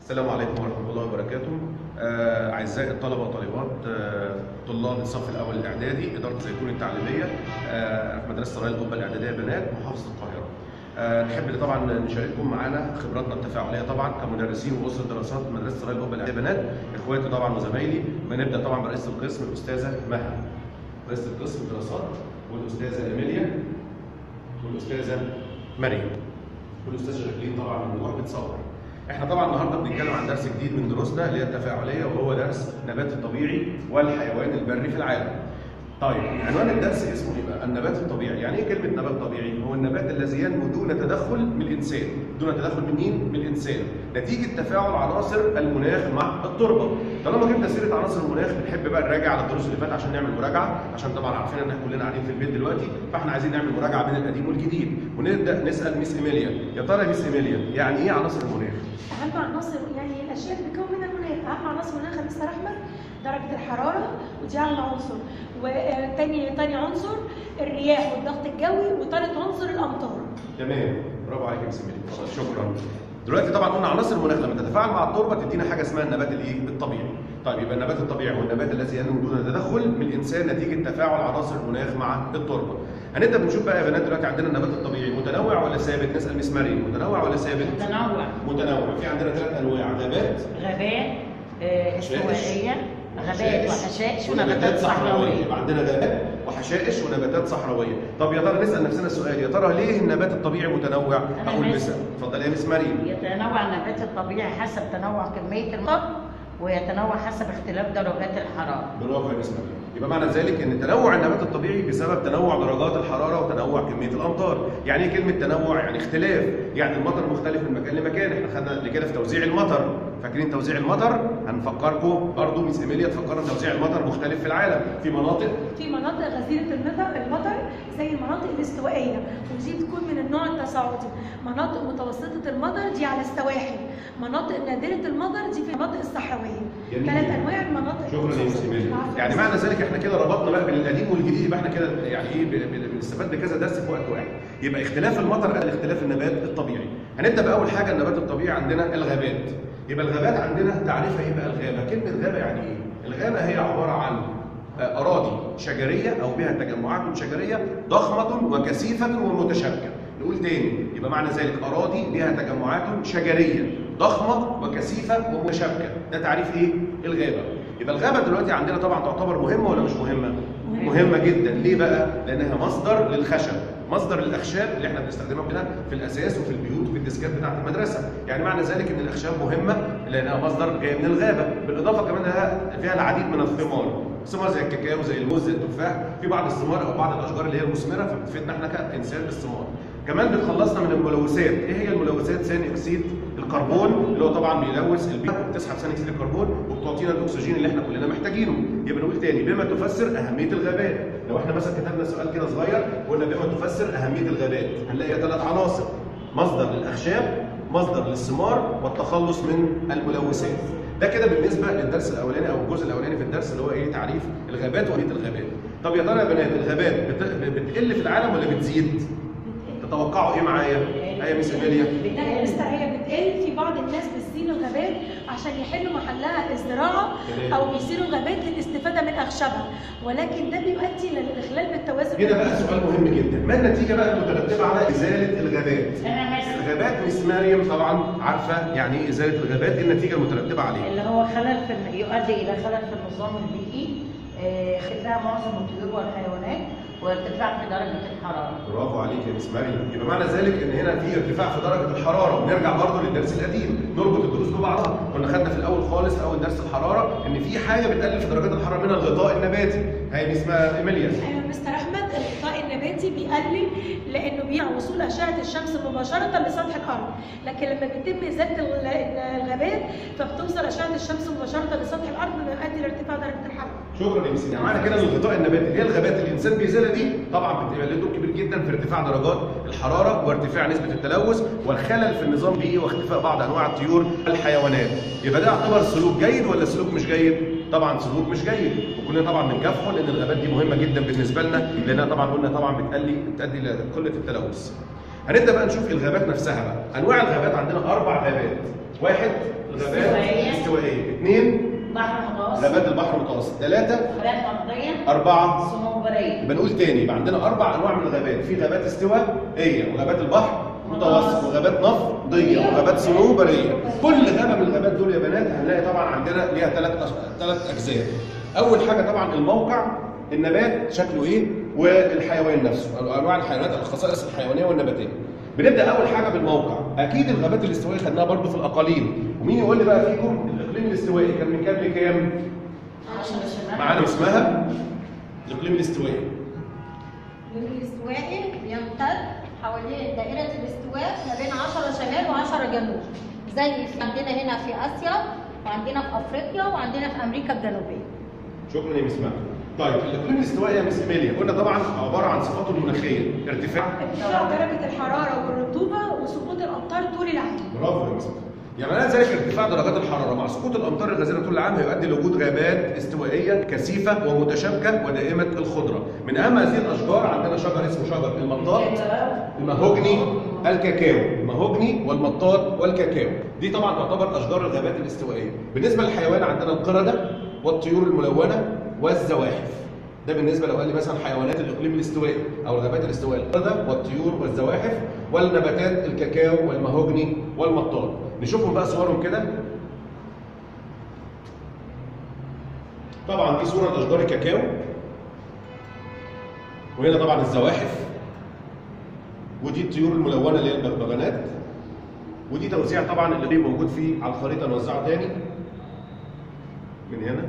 السلام عليكم ورحمة الله وبركاته. آه، أعزائي الطلبة وطالبات آه، طلاب الصف الأول الإعدادي إدارة زيتون التعليمية آه، في مدرسة راية القبة الإعدادية بنات محافظة القاهرة. آه، نحب طبعا نشارككم معانا خبراتنا التفاعلية طبعا كمدرسين وأسرة دراسات مدرسة راية القبة الإعدادية بنات إخواتي طبعا وزمايلي بنبدأ طبعا برئيس القسم الأستاذة مها. رئيسة القسم دراسات والأستاذة إيميليا والأستاذة مريم. والاستاذ جاكلين طبعا من الروح بتصور. احنا طبعا النهارده بنتكلم عن درس جديد من دروسنا اللي هي التفاعليه وهو درس النبات الطبيعي والحيوان البري في العالم. طيب عنوان الدرس اسمه ايه بقى؟ النبات الطبيعي، يعني ايه كلمه نبات طبيعي؟ هو النبات الذي ينمو دون تدخل من الانسان، دون تدخل من مين؟ من الانسان، نتيجه تفاعل عناصر المناخ مع التربه. طالما جبنا سيره عناصر المناخ بنحب بقى نراجع على الدروس اللي فاتت عشان نعمل مراجعه، عشان طبعا عارفين ان احنا كلنا قاعدين في البيت دلوقتي، فاحنا عايزين نعمل مراجعه بين القديم والجديد، ونبدا نسال ميس ايميليا، يا ترى يا ميس ايميليا يعني ايه عناصر المناخ؟ اهم عناصر يعني الاشياء اللي بتكون من المناخ اهم عناصر المناخ يا مستر احمد درجه الحراره ودي اهم عنصر وتاني تاني عنصر الرياح والضغط الجوي وثالث عنصر الامطار تمام برافو عليك يا ميس ايميليا اتفضل، شكرا دلوقتي طبعا قلنا عناصر المناخ لما تتفاعل مع التربه تدينا حاجه اسمها النبات الايه الطبيعي طيب يبقى النبات الطبيعي هو النبات الذي ينمو دون تدخل من الانسان نتيجه تفاعل عناصر المناخ مع التربه هنبدا بنشوف بقى يا بنات دلوقتي عندنا النبات الطبيعي متنوع ولا ثابت نسال ميس مريم متنوع ولا ثابت متنوع متنوع في عندنا ثلاث انواع غابات غابات آه، حشائش، استوائيه غابات وحشائش ونباتات ونباتات صحراويه صحراويه يبقى عندنا غابات وحشائش ونباتات صحراويه طب يا ترى نسال نفسنا سؤال يا ترى ليه النبات الطبيعي متنوع أنا اقول ماشي. مثال اتفضل يا ميس مريم يتنوع النبات الطبيعي حسب تنوع كميه المطر ويتنوع حسب اختلاف درجات الحراره برافو يا مس مريم يبقى معنى ذلك ان تنوع النبات الطبيعي بسبب تنوع درجات الحراره وتنوع كميه الامطار يعني ايه كلمه تنوع يعني اختلاف يعني المطر مختلف من مكان لمكان احنا خدنا قبل كده في توزيع المطر فاكرين توزيع المطر هنفكركم برضه ميس ايميليا تفكرنا توزيع المطر مختلف في العالم في مناطق في مناطق غزيره المطر المطر زي المناطق الاستوائيه ودي بتكون من النوع التصاعدي مناطق متوسطه المطر دي على السواحل مناطق نادره المطر دي في المناطق الصحراويه جميل. ثلاث انواع المناطق شكرا يا مس ايميليا يعني معنى ذلك احنا كده ربطنا بقى بين القديم والجديد يبقى احنا كده يعني ايه ب- ب- بنستفاد بكذا درس في وقت واحد يبقى اختلاف المطر قبل اختلاف النبات الطبيعي هنبدا باول حاجه النبات الطبيعي عندنا الغابات يبقى الغابات عندنا تعريفها ايه بقى الغابه كلمه غابه يعني ايه الغابه هي عباره عن آه، اراضي شجريه او بها تجمعات شجريه ضخمه وكثيفه ومتشابكه نقول تاني يبقى معنى ذلك اراضي بها تجمعات شجريه ضخمه وكثيفه ومتشابكه ده تعريف ايه الغابه يبقى الغابه دلوقتي عندنا طبعا تعتبر مهمه ولا مش مهمه مهمه جدا ليه بقى لانها مصدر للخشب مصدر للاخشاب اللي احنا بنستخدمها هنا في الاساس وفي البيوت وفي الديسكات بتاعه المدرسه يعني معنى ذلك ان الاخشاب مهمه لانها مصدر جاي من الغابه بالاضافه كمان انها فيها العديد من الثمار ثمار زي الكاكاو زي الموز زي التفاح في بعض الثمار او بعض الاشجار اللي هي المثمره فبتفيدنا احنا كانسان بالثمار كمان بتخلصنا من الملوثات ايه هي الملوثات ثاني اكسيد الكربون اللي هو طبعا بيلوث البيئه وبتسحب ثاني اكسيد الكربون وبتعطينا الاكسجين اللي احنا كلنا محتاجينه يبقى نقول تاني بما تفسر اهميه الغابات لو احنا مثلا كتبنا سؤال كده صغير قلنا بما تفسر اهميه الغابات هنلاقي ثلاث عناصر مصدر للاخشاب مصدر للثمار والتخلص من الملوثات ده كده بالنسبه للدرس الاولاني او الجزء الاولاني في الدرس اللي هو ايه تعريف الغابات واهميه الغابات طب يا ترى يا بنات الغابات بت- بتقل في العالم ولا بتزيد تتوقعوا ايه معايا ايه يا ميس ايميليا لا يا مستر هي بتقل في بعض الناس بتزيل الغابات عشان يحلوا محلها الزراعه تمام. او بيصيروا الغابات للاستفاده من اخشابها ولكن ده بيؤدي للاخلال بالتوازن هنا بقى سؤال مهم جدا ما النتيجه بقى المترتبه على ازاله الغابات انا ماشي الغابات ميس مريم طبعا عارفه يعني ايه ازاله الغابات ايه النتيجه المترتبه عليها اللي هو خلل في الن- يؤدي الى خلل في النظام البيئي آه، اختفاء معظم الطيور والحيوانات وارتفاع في درجه الحراره برافو عليك يا مس مريم يبقى معنى ذلك ان هنا في ارتفاع في درجه الحراره ونرجع برضه للدرس القديم نربط الدروس ببعضها كنا خدنا في الاول خالص اول درس الحراره ان في حاجه بتقلل في درجات الحراره منها الغطاء النباتي هاي اسمها ايميليا ايوه يا مستر احمد الغطاء النباتي بيقلل لانه بيمنع وصول اشعه الشمس مباشره لسطح الارض لكن لما بيتم ازاله الغ- الغابات فبتوصل اشعه الشمس مباشره لسطح الارض بما يؤدي لارتفاع درجه الحراره شكرا يا مس يعني معنى كده ان الغطاء النباتي اللي هي الغابات اللي الانسان بيزيلها دي طبعا بتبقى له دور كبير جدا في ارتفاع درجات الحراره وارتفاع نسبه التلوث والخلل في النظام البيئي واختفاء بعض انواع الطيور والحيوانات يبقى ده يعتبر سلوك جيد ولا سلوك مش جيد طبعا سلوك مش جيد وكلنا طبعا بنكافحه لان الغابات دي مهمه جدا بالنسبه لنا لانها طبعا قلنا طبعا بتقلي بتؤدي الى قله التلوث هنبدا بقى نشوف الغابات نفسها بقى انواع الغابات عندنا اربع غابات واحد الغابات استوائية. الاستوائيه اثنين بحر متوسط غابات البحر المتوسط ثلاثه غابات أرضية اربعه صنوبرية يبقى نقول تاني يبقى عندنا اربع انواع من الغابات في غابات استوائيه وغابات البحر متوسط وغابات نفضيه وغابات صنوبريه كل غابه من الغابات دول يا بنات هنلاقي طبعا عندنا ليها ثلاث ثلاث اجزاء اول حاجه طبعا الموقع النبات شكله ايه والحيوان نفسه أو انواع الحيوانات أو الخصائص الحيوانيه والنباتيه بنبدا اول حاجه بالموقع اكيد الغابات الاستوائيه خدناها برضو في الاقاليم ومين يقول لي بقى فيكم الاقليم الاستوائي كان من كام لكام عشان الشمال معانا اسمها الاقليم الاستوائي الاستوائي بيمتد حوالين دائرة الاستواء ما بين 10 شمال و10 جنوب زي في عندنا هنا في آسيا وعندنا في أفريقيا وعندنا في أمريكا الجنوبية شكرا يا مس مها. طيب الاقليم الاستوائي يا مس ايميليا قلنا طبعا عباره عن صفاته المناخيه ارتفاع ارتفاع درجة الحرارة والرطوبة وسقوط الأمطار طول العام برافو يا مس يعني معنى ذلك ارتفاع درجات الحراره مع سقوط الامطار الغزيره طول العام هيؤدي لوجود غابات استوائيه كثيفه ومتشابكه ودائمه الخضره من اهم هذه الاشجار عندنا شجر اسمه شجر المطاط المهوجني الكاكاو المهوجني والمطاط والكاكاو دي طبعا تعتبر اشجار الغابات الاستوائيه بالنسبه للحيوان عندنا القرده والطيور الملونه والزواحف ده بالنسبه لو قال لي مثلا حيوانات الاقليم الاستوائي او الغابات الاستوائيه القرده والطيور والزواحف والنباتات الكاكاو والمهوجني والمطاط نشوفهم بقى صورهم كده طبعا دي صوره اشجار الكاكاو وهنا طبعا الزواحف ودي الطيور الملونه اللي هي البغبغانات ودي توزيع طبعا اللي موجود فيه على الخريطه نوزعه تاني من هنا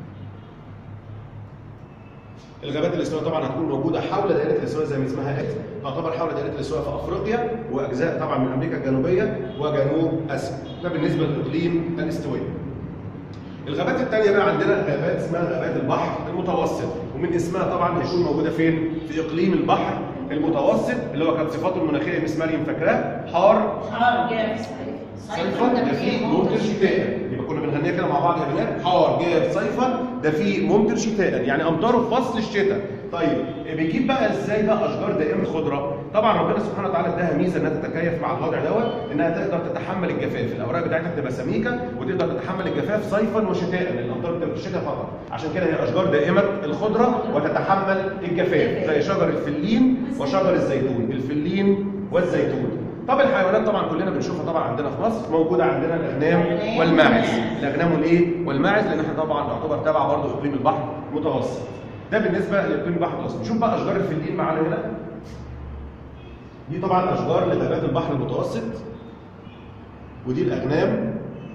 الغابات الاستوائيه طبعا هتكون موجوده حول دائره الاستواء زي ما اسمها قالت تعتبر حول دائره الاستواء في افريقيا واجزاء طبعا من امريكا الجنوبيه وجنوب اسيا ده بالنسبه للاقليم الاستوائي الغابات الثانيه بقى عندنا غابات اسمها غابات البحر المتوسط ومن اسمها طبعا هيكون موجوده فين في اقليم البحر المتوسط اللي هو كانت صفاته المناخيه مس مريم فاكراه حار حار جاف صيفا ده فيه ممطر شتاء يبقى كنا بنغنيها كده مع بعض يا بنات حار جاف صيفا ده فيه ممطر شتاء يعني امطاره في فصل الشتاء طيب بيجيب بقى ازاي بقى اشجار دائمه خضره طبعا ربنا سبحانه وتعالى اداها ميزه انها تتكيف مع الوضع دوت انها تقدر تتحمل الجفاف الاوراق بتاعتها بتبقى سميكه وتقدر تتحمل الجفاف صيفا وشتاء لان الامطار بتبقى في الشتاء فقط عشان كده هي اشجار دائمه الخضره وتتحمل الجفاف زي شجر الفلين وشجر الزيتون الفلين والزيتون طب الحيوانات طبعا كلنا بنشوفها طبعا عندنا في مصر موجوده عندنا الاغنام والماعز الاغنام والايه والماعز لان احنا طبعا نعتبر تبع برضه اقليم البحر المتوسط ده بالنسبه لاقليم البحر المتوسط نشوف بقى اشجار الفلين معانا هنا دي طبعا اشجار لغابات البحر المتوسط ودي الاغنام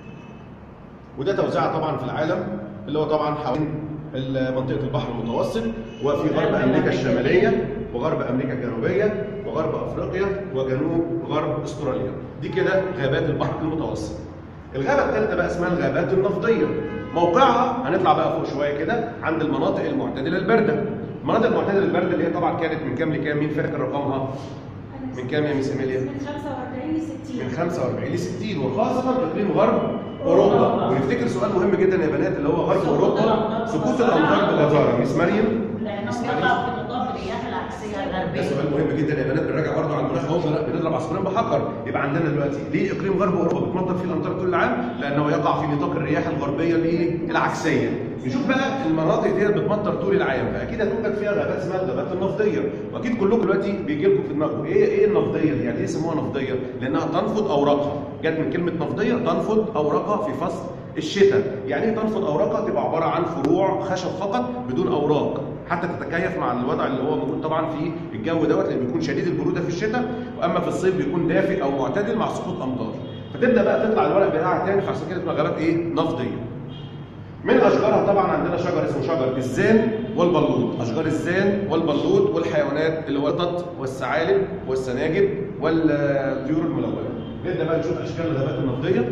وده توزيعها طبعا في العالم اللي هو طبعا حوالين منطقه البحر المتوسط وفي غرب امريكا الشماليه وغرب امريكا الجنوبيه وغرب افريقيا وجنوب غرب استراليا دي كده غابات البحر المتوسط الغابه الثالثه بقى اسمها الغابات النفطيه موقعها هنطلع بقى فوق شويه كده عند المناطق المعتدله البارده المناطق المعتدله البارده اللي هي طبعا كانت من كام لكام مين فاكر رقمها من كام يا ميس ايميليا من 45 ل 60 من 45 ل 60 وخاصه اقليم غرب اوروبا ونفتكر سؤال مهم جدا يا بنات اللي هو غرب اوروبا سقوط الامطار بغزاره ميس مريم لانه بيقع في نطاق الرياح العكسيه ده الغربيه سؤال مهم جدا يا بنات بنراجع برضه على المناخ اهو بن- بنضرب عصفورين بحجر يبقى عندنا دلوقتي ليه اقليم غرب اوروبا بتمطر فيه الامطار طول العام؟ لانه يقع في نطاق الرياح الغربيه الايه؟ العكسيه. نشوف بقى المناطق ديت بتمطر طول العام فاكيد هتوجد فيها غابات اسمها الغابات النفطيه واكيد كلكم دلوقتي بيجي لكم في دماغكم ايه ايه النفطيه دي؟ يعني ايه يسموها نفطيه؟ لانها تنفض اوراقها جت من كلمه نفطيه تنفض اوراقها في فصل الشتاء يعني ايه تنفض اوراقها تبقى عباره عن فروع خشب فقط بدون اوراق حتى تتكيف مع الوضع اللي هو موجود طبعا في الجو دوت لان بيكون شديد البروده في الشتاء واما في الصيف بيكون دافئ او معتدل مع سقوط امطار فتبدا بقى تطلع الورق بتاعها تاني عشان كده تبقى غابات ايه نفطيه من اشجارها طبعا عندنا شجر اسمه شجر الزان والبلوط اشجار الزان والبلوط والحيوانات اللي هو القط والثعالب والسناجب والطيور الملونه نبدا بقى نشوف اشكال الغابات النفطيه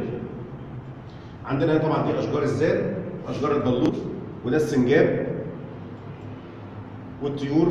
عندنا طبعا دي اشجار الزان اشجار البلوط وده السنجاب والطيور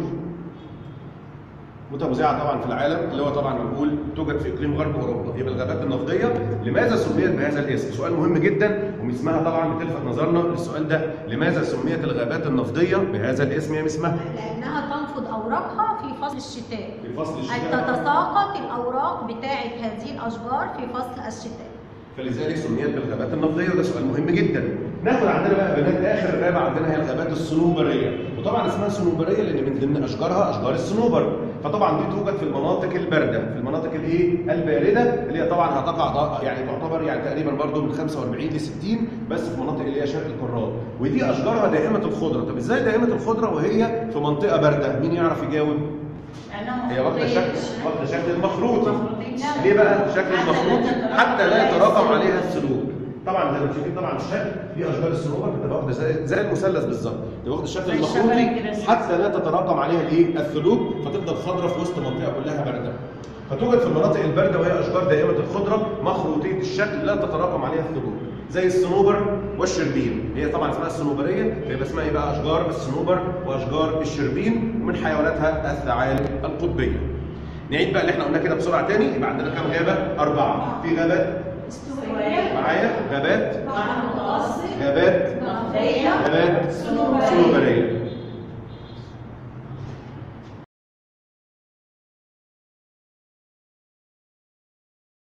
متوزعه طبعا في العالم اللي هو طبعا بنقول توجد في اقليم غرب اوروبا يبقى الغابات النفطيه لماذا سميت بهذا الاسم؟ سؤال مهم جدا واسمها طبعا بتلفت نظرنا للسؤال ده لماذا سميت الغابات النفطيه بهذا الاسم يا اسمها؟ لأنها تنفض أوراقها في فصل الشتاء في فصل أي الشتاء تتساقط الأوراق بتاعة هذه الأشجار في فصل الشتاء فلذلك سميت بالغابات النفطيه وده سؤال مهم جدا ناخد عندنا بقى بنات اخر غابه عندنا هي الغابات الصنوبريه وطبعا اسمها صنوبريه لان من ضمن اشجارها اشجار الصنوبر فطبعا دي توجد في المناطق البارده في المناطق الايه البارده اللي هي طبعا هتقع يعني تعتبر يعني تقريبا برضو من 45 ل 60 بس في مناطق اللي هي شرق القارات ودي اشجارها دائمه الخضره طب ازاي دائمه الخضره وهي في منطقه بارده مين يعرف يجاوب هي واخده شكل واخده شكل المخروطي ليه بقى شكل المخروطي حتى لا يتراكم عليها السلوك طبعا زي ما شايفين طبعا الشكل دي اشجار الصنوبر بتبقى واخده زي, زي المثلث بالظبط بتبقى واخده الشكل زي المخروطي الشبكة كده. حتى لا تتراكم عليها الايه الثلوج فتفضل خضراء في وسط منطقه كلها بارده فتوجد في المناطق البارده وهي اشجار دائمه الخضره مخروطيه الشكل لا تتراكم عليها الثلوج زي الصنوبر والشربين هي طبعا اسمها الصنوبريه فيبقى اسمها ايه بقى اشجار الصنوبر واشجار الشربين ومن حيواناتها الثعالب القطبيه نعيد بقى اللي احنا قلناه كده بسرعه تاني يبقى عندنا كام غابه اربعه في غابات استوائية معايا غابات بحر متوسط غابات نفطية غابات صنوبرية. صنوبريه